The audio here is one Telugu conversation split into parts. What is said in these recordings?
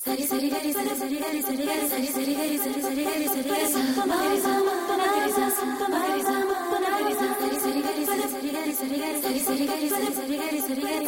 సరి సరి గరి సరి సరి గరి సరి గరి సరి సరి గరి సరి సరి గరి సరి గరి స ప గరి స ప గరి స ప గరి స ప గరి స సరి సరి గరి సరి సరి గరి సరి గరి సరి సరి గరి సరి సరి గరి సరి గరి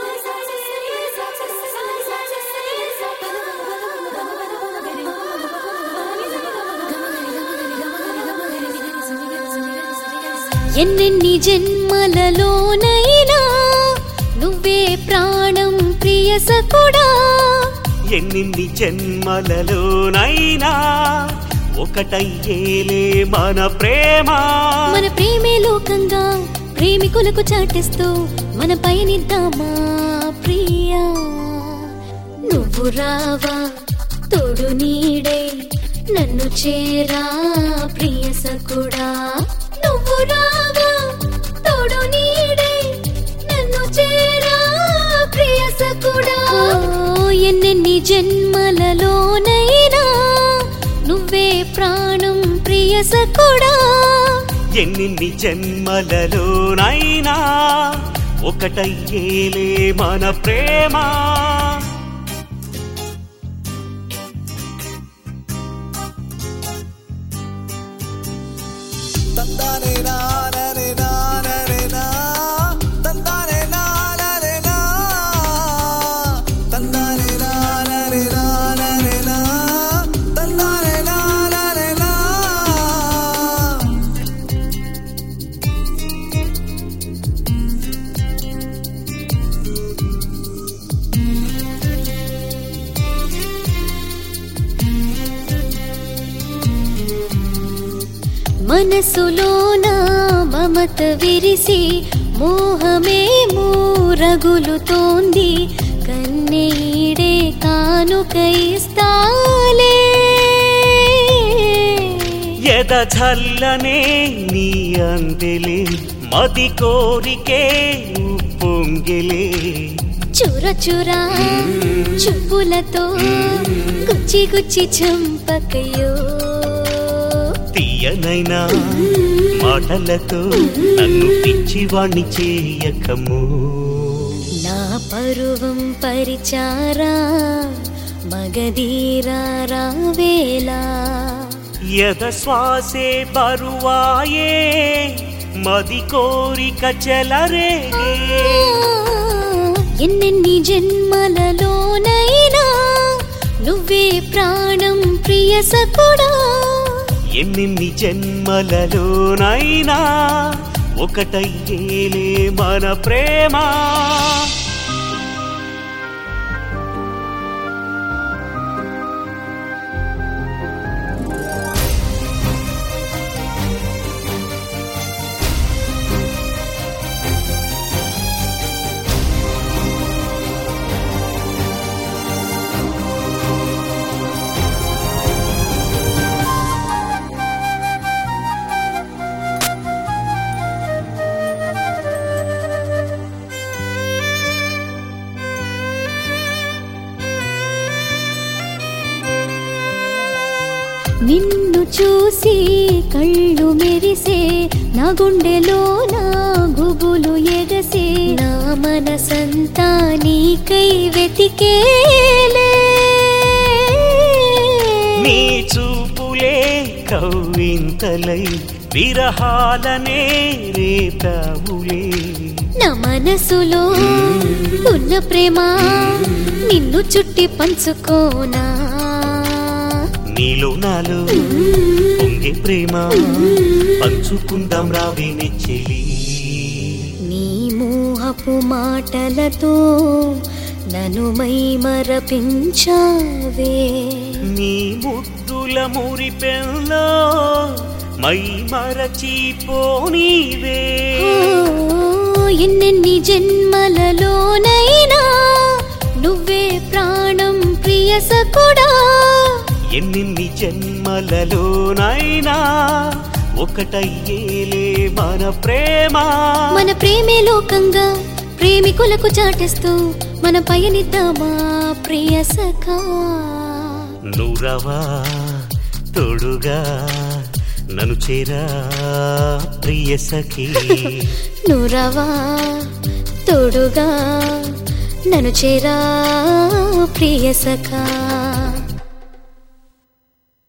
ఎన్నెన్ని జన్మలలోనైనా నువ్వే ప్రాణం ప్రియ సకుడా ఎన్నిన్ని జన్మలలోనైనా ఒకటయ్యేలే మన ప్రేమ మన ప్రేమే లోకంగా ప్రేమికులకు చాటిస్తూ మన పయనిద్దామా ప్రియా నువ్వు రావా తోడు నీడే నన్ను చేరా ప్రియ సకుడా నువ్వు రావా తోడు నీడే నన్ను చేరా ప్రియ సకుడా ఎన్నెన్ని జన్మలలోనైనా నువ్వే ప్రాణం ప్రియ సకుడా ఎన్నిన్ని జన్మలలోనైనా ఒకటయ్యేలే మన ప్రేమ తందానే నాననే నాననే నా తందానే నాననే నా తందానే నాననే నాననే నా తందానే నాననే నా మనసులోన మమత విరిసి మోహమే మూరగులుతోంది కన్నీడే కానుకైస్తాలే ఎద చల్లనే నీ అందెలే మది కోరికే పొంగిలే చుర చురా చూపులతో గుచ్చి గుచ్చి చంపకయో తీయనైనా మాటలతో నన్ను పిచ్చివాణ్ణి చేయకము నా పరువం పరిచారా మగధీరా రావేలా యద శ్వాసే బరువాయే మది కోరిక చెలరేగే ఎన్నెన్ని జన్మలలోనైనా నువ్వే ప్రాణం ప్రియ సకుడా ఎన్నిన్ని జన్మలలోనైనా ఒకటయ్యేలే మన ప్రేమ నిన్ను చూసి కళ్ళు మెరిసే నా గుండెలో నా గుబులు ఎగసే నా మనసంతా నీకై వెతికేలే నీ చూపులే కవ్వింతలై విరహాలనే రేపావులే నా మనసులో ఉన్న ప్రేమ నిన్ను చుట్టి పంచుకోనా నీలో నాలో పొంగే ప్రేమ పంచుకుందాం రావే చెలి నీ మోహపు మాటలతో నన్ను మై మరపించావే నీ ముద్దుల మురిపెంలో మై మరచిపోనీవే ఓ, ఎన్నెన్ని జన్మలలోనైనా నువ్వే ప్రాణం ప్రియ సకుడా ఎన్నిన్ని జన్మలలోనైనా ఒకటయ్యేలే మన ప్రేమ మన ప్రేమే లోకంగా ప్రేమికులకు చాటిస్తూ మన పయనిద్దామా ప్రియ సఖా నురవా తోడుగా నన్ను చేరా ప్రియ సఖీ నురవా తోడుగా నన్ను చేరా ప్రియ సఖా